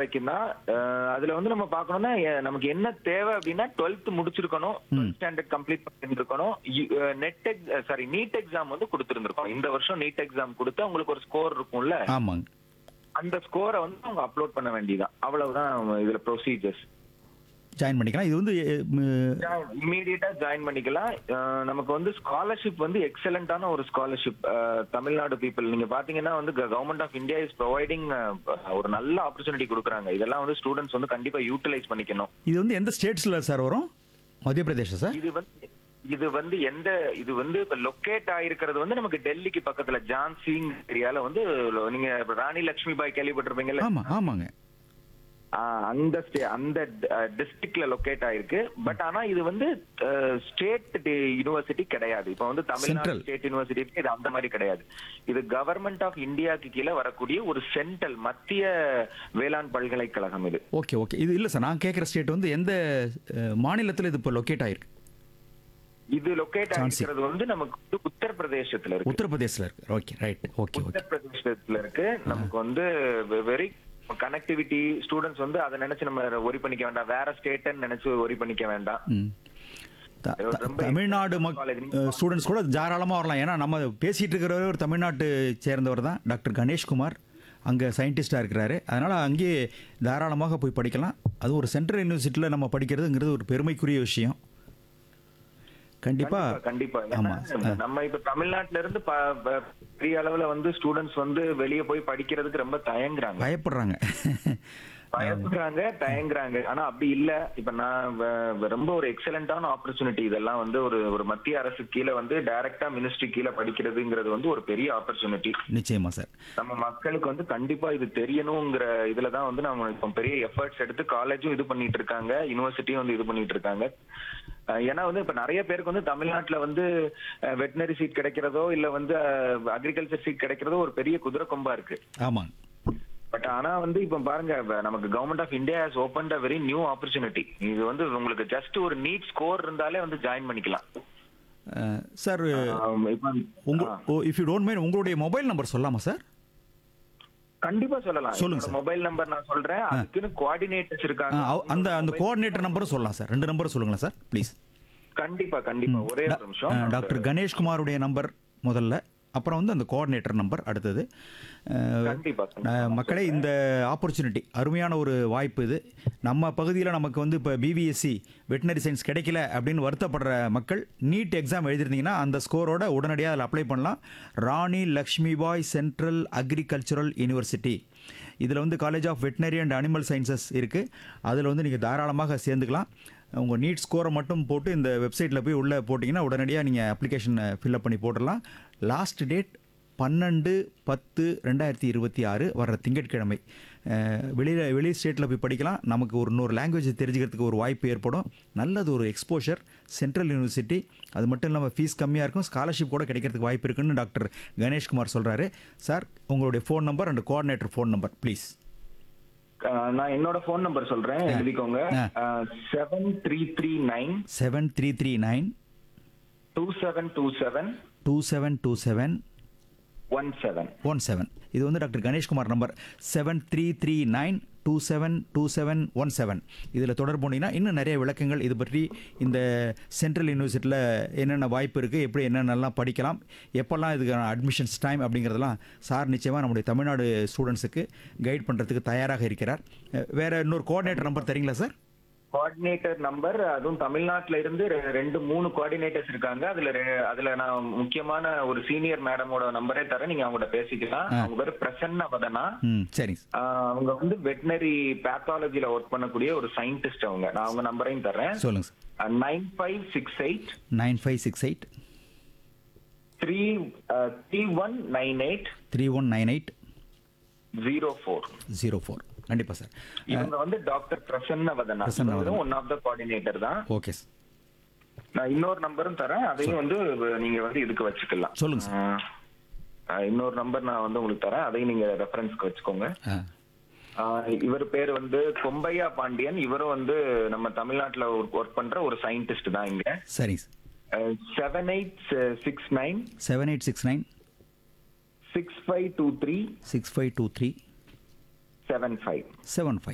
வரைக்கும் தான் அஹ், அதுல வந்து நம்ம பார்க்கணும்னா எ- நமக்கு என்ன தேவை அப்படின்னா டுவெல்த் முடிச்சிருக்கணும் ஸ்டாண்டர்ட் கம்ப்ளீட் பண்ணிருக்கணும் நெட் சாரி நீட் எக்ஸாம் வந்து கொடுத்துருந்துருக்கோம் இந்த வருஷம் நீட் எக்ஸாம் கொடுத்து உங்களுக்கு ஒரு ஸ்கோர் இருக்கும்ல ஆமாங்க அந்த ஸ்கோரை வந்து அவங்க அப்லோட் பண்ண வேண்டியதான் அவ்வளவுதான் இதுல ப்ரொசீஜர்ஸ் ஜாயின் பண்ணிக்கலாம் இது வந்து அஹ், ம், இமீடியட்டா ஜாயின் பண்ணிக்கலாம் அஹ் நமக்கு வந்து ஸ்காலர்ஷிப் வந்து எக்ஸலண்டான ஒரு ஸ்காலர்ஷிப் தமிழ்நாடு பீப்புள் நீங்க பாத்தீங்கன்னா வந்து government of India is providing ஒரு நல்ல ஆப்பர்ச்சுனிட்டி கொடுக்குறாங்க இதெல்லாம் வந்து ஸ்டூடெண்ட்ஸ் வந்து கண்டிப்பா யூட்டிலைஸ் பண்ணிக்கணும் இது வந்து எந்த ஸ்டேட்ஸில் சார் வரும் மத்திய பிரதேஷா சார் இது வந்து இது வந்து எந்த இது வந்து இப்ப லொக்கேட் ஆயிருக்கிறது வந்து நமக்கு டெல்லிக்கு பக்கத்துல ஜான்சிங் ஏரியால வந்து நீங்க ராணி லட்சுமி பாய் கேள்விப்பட்டிருப்பீங்கல்ல ஆமாம் ஆமாங்க ஆஹ் அந்த ஸ்டே- அந்த டிஸ்ட்ரிக்ட்ல லொகேட் ஆயிருக்கு பட் ஆனா இது வந்து ஸ்டேட் யூனிவர்சிட்டி கிடையாது இப்போ வந்து தமிழ்நாடு Central. ஸ்டேட் யூனிவர்சிட்டி இது அந்த மாதிரி கிடையாது இது கவர்மெண்ட் ஆஃப் இந்தியாக்கு கீழே வரக்கூடிய ஒரு சென்ட்ரல் மத்திய வேளாண் பல்கலைக்கழகம் இது ஓகே ஓகே இது இல்லை சார் நான் கேட்குற ஸ்டேட் வந்து எந்த மாநிலத்தில் இது இப்போ லொக்கேட் ஆயிருக்கு இது லொகேட் ஜான்சி. ஆயிருக்கிறது வந்து நமக்கு வந்து உத்தரப்பிரதேசத்துல இருக்கு உத்தரப்பிரதேசில் இருக்கு ஓகே ரைட் ஓகே ஓகே உத்தரப்பிரதேசத்துல இருக்கு நமக்கு வந்து வெரி கனெக்டிவிட்டி ஸ்டூடெண்ட்ஸ் வந்து அதை நினைச்சு நம்ம ஒரி பண்ணிக்க வேண்டாம் வேற ஸ்டேட்னு நினைச்சு ஒரி பண்ணிக்க வேண்டாம் ம் த- த- ரொம்ப தமிழ்நாடு மக் college. ஸ்டூடெண்ட்ஸ் கூட தாராளமாக வரலாம் ஏன்னா நம்ம பேசிகிட்டு இருக்கிறவர் ஒரு தமிழ்நாட்டு சேர்ந்தவர் தான் டாக்டர் கணேஷ்குமார் அங்கே சயின்டிஸ்டாக இருக்கிறாரு அதனால் அங்கேயே தாராளமாக போய் படிக்கலாம் அது ஒரு சென்ட்ரல் யூனிவர்சிட்டியில் நம்ம படிக்கிறதுங்கிறது ஒரு பெருமைக்குரிய விஷயம் கண்டிப்பாக கண்டிப்பா ஏன்னா, ஆமாம் நம்ம இப்ப தமிழ்நாட்டுல இருந்து ப- ப- பெரிய அளவுல வந்து ஸ்டூடெண்ட்ஸ் வந்து வெளிய போய் படிக்கிறதுக்கு ரொம்ப தயங்குறாங்க பயப்படுறாங்க பயப்படுறாங்க தயங்குறாங்க ஆனா அப்படி இல்ல இப்ப நான் வ- வ- ரொம்ப ஒரு எக்ஸலண்டான ஆப்பர்ச்சுனிட்டி இதெல்லாம் வந்து ஒரு ஒரு மத்திய அரசு கீழே வந்து டைரக்டா மினிஸ்ட்ரி கீழே படிக்கிறதுங்கிறது வந்து ஒரு பெரிய ஆப்பர்ச்சுனிட்டி நிச்சயமா சார் நம்ம மக்களுக்கு வந்து கண்டிப்பா இது தெரியணுங்கிற இதுலதான் வந்து நம்ம இப்போ பெரிய எஃபர்ட்ஸ் எடுத்து காலேஜும் இது பண்ணிட்டு இருக்காங்க யூனிவர்சிட்டியும் வந்து இது பண்ணிட்டு இருக்காங்க அஹ் ஏன்னா வந்து இப்ப நிறைய பேருக்கு வந்து தமிழ்நாட்டுல வந்து வெட்டினரி சீட் கிடைக்கிறதோ இல்ல வந்து அக்ரிகல்ச்சர் சீட் கிடைக்கிறதோ ஒரு பெரிய குதிரை கொம்பா இருக்கு ஆமாங்க பட் ஆனா வந்து இப்ப பாருங்க வ- நமக்கு government of India has open a very new opportunity இது வந்து உங்களுக்கு ஜஸ்ட் ஒரு நீட் ஸ்கோர் இருந்தாலே வந்து ஜாயின் பண்ணிக்கலாம் அஹ், சார் ஆம், இப்ப உங்க ஆ. இஃப் யூ டோன்ட் மைண்ட் உங்களுடைய மொபைல் நம்பர் சொல்லாமா சார் கண்டிப்பா சொல்லலாம் சொல்லுங்க சார். மொபைல் நம்பர் நான் சொல்றேன் அதுக்குன்னு கோஆர்டினேட்டர்ஸ் ஆ, இருக்காங்க அவ- அந்த அந்த கோஆர்டினேட்டர் நம்பரும் சொல்லலாம் சார் ரெண்டு நம்பரும் சொல்லுங்களேன் சார் ப்ளீஸ் கண்டிப்பா கண்டிப்பா ஒரே ஒரு நிமிஷம் டாக்டர் கணேஷ்குமாருடைய நம்பர் முதல்ல அப்புறம் வந்து அந்த கோஆர்டினேட்டர் நம்பர் அடுத்தது அஹ், கண்டிப்பா அஹ், மக்களே இந்த ஆப்பர்ச்சுனிட்டி அருமையான ஒரு வாய்ப்பு இது நம்ம பகுதியில் நமக்கு வந்து இப்போ பிபிஎஸ்சி வெட்டினரி சயின்ஸ் கிடைக்கல அப்படின்னு வருத்தப்படுற மக்கள் நீட் எக்ஸாம் எழுதிருந்தீங்கன்னா அந்த ஸ்கோரோட உடனடியாக அதில் அப்ளை பண்ணலாம் Rani Lakshmibai central agricultural university இதில் வந்து college of veterinary and animal sciences இருக்குது அதில் வந்து நீங்கள் தாராளமாக சேர்ந்துக்கலாம் உங்கள் நீட் ஸ்கோரை மட்டும் போட்டு இந்த வெப்சைட்டில் போய் உள்ளே போட்டிங்கன்னா உடனடியாக நீங்கள் அப்ளிகேஷன் ஃபில்அப் பண்ணி போட்டுடலாம் லாஸ்ட் டேட் பன்னெண்டு பத்து ரெண்டாயிரத்தி இருபத்தி ஆறு வர்ற திங்கட்கிழமை வெளியில் வெளி ஸ்டேட்டில் போய் படிக்கலாம் நமக்கு ஒரு இன்னொரு லாங்குவேஜ் தெரிஞ்சுக்கிறதுக்கு ஒரு வாய்ப்பு ஏற்படும் நல்லது ஒரு எக்ஸ்போஷர் சென்ட்ரல் யூனிவர்சிட்டி அது மட்டும் இல்லாமல் ஃபீஸ் கம்மியாக இருக்கும் ஸ்காலர்ஷிப் கூட கிடைக்கிறதுக்கு வாய்ப்பு இருக்குன்னு டாக்டர் கணேஷ்குமார் சொல்கிறாரு சார் உங்களுடைய phone number and coordinator phone number please uh நான் என்னோட ஃபோன் நம்பர் சொல்றேன் எழுதிக்கோங்க seven three three nine seven three three nine two seven two seven two seven two seven one seven one seven இது வந்து doctor Ganeshkumar number seven three three nine two seven two seven one seven இதில் தொடர்பு பண்ணிங்கன்னா இன்னும் நிறைய விளக்கங்கள் இது பற்றி இந்த சென்ட்ரல் யூனிவர்சிட்டியில் என்னென்ன வாய்ப்பு இருக்குது எப்படி என்னென்னலாம் படிக்கலாம் எப்போல்லாம் இதுக்கான அட்மிஷன்ஸ் டைம் அப்படிங்கிறதெல்லாம் சார் நிச்சயமாக நம்முடைய தமிழ்நாடு ஸ்டூடெண்ட்ஸுக்கு கைட் பண்ணுறதுக்கு தயாராக இருக்கிறார் அஹ் வேற இன்னொரு கோஆர்டினேட்டர் நம்பர் தரீங்களா சார் கோஆர்டினேட்டர் நம்பர் அதுவும் தமிழ்நாட்டுல இருந்து ரெ- ரெண்டு மூணு கோஆர்டினேட்டர்ஸ் இருக்காங்க அதுல ரெ- அதுல நான் முக்கியமான ஒரு சீனியர் மேடமோட நம்பரே தரேன் நீங்க அவங்கள்ட்ட பேசிக்கலாம் அவங்க பேர் பிரசன்ன வதனா ம் சரிங்க சார் ஆஹ் அவங்க வந்து வெட்டினரி பேத்தாலஜில ஒர்க் பண்ணக்கூடிய ஒரு சயின்டிஸ்ட் அவங்க நான் அவங்க நம்பரையும் தரேன் சொல்லுங்கள் sir nine five six eight nine five six eight three three one nine eight three one nine eight zero four zero four கண்டிப்பாக சார் இவங்க வந்து doctor Prasanna Vadana Prasanna Vadana. One of the coordinator தான் ஓகே சார் நான் இன்னொரு நம்பரும் தரேன் அதையும் வந்து நீங்க வந்து இதுக்கு வச்சுக்கலாம் சொல்லுங்க சார் ஆஹ் ஆஹ் இன்னொரு நம்பர் நான் வந்து உங்களுக்கு தரேன் அதையும் நீங்க ரெஃபரன்ஸ்க்கு வச்சுக்கோங்க ஆ ஆஹ் இவர் பேர் வந்து கொம்பையா பாண்டியன் இவரும் வந்து நம்ம தமிழ்நாட்டுல ஒர்க் பண்ற ஒரு சயின்டிஸ்ட் தான் இங்க சரிங்க sir seven eight six nine seven eight six nine six five two three six five two three seven five seven five